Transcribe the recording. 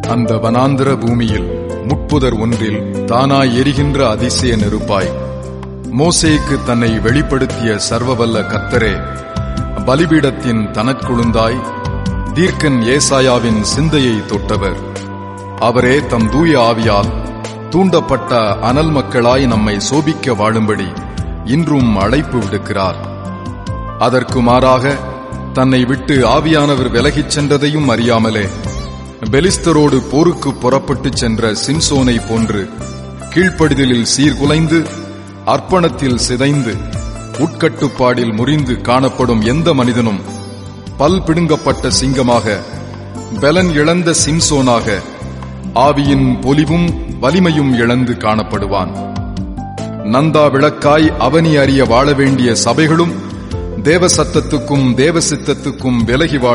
அந்த வனாந்திர பூமியில் முட்புதர் ஒன்றில் தானாய் எரிகின்ற அதிசய நெருப்பாய் மோசேக்கு தன்னை வெளிப்படுத்திய சர்வவல்ல கத்தரே பலிபீடத்தின் தனக்குழுந்தாய் தீர்க்கன் ஏசாயாவின் சிந்தையை தொட்டவர் அவரே தம் தூய ஆவியால் தூண்டப்பட்ட அனல் மக்களாய் நம்மை சோபிக்க வாழும்படி இன்றும் அழைப்பு விடுக்கிறார் அதற்கு மாறாக தன்னை விட்டு ஆவியானவர் விலகிச் சென்றதையும் அறியாமலே பெலிஸ்தரோடு போருக்கு புறப்பட்டுச் சென்ற சிம்சோனை போன்று கீழ்ப்படிதலில் சீர்குலைந்து அர்ப்பணத்தில் சிதைந்து உட்கட்டுப்பாடில் முறிந்து காணப்படும் எந்த மனிதனும் பல் பிடுங்கப்பட்ட சிங்கமாக பலன் இழந்த சிம்சோனாக ஆவியின் பொலிவும் வலிமையும் இழந்து காணப்படுவான் நந்தா விளக்காய் அவனி அறிய வாழ வேண்டிய சபைகளும் தேவ சத்தத்துக்கும் தேவ சித்தத்துக்கும் விலகி வாழும்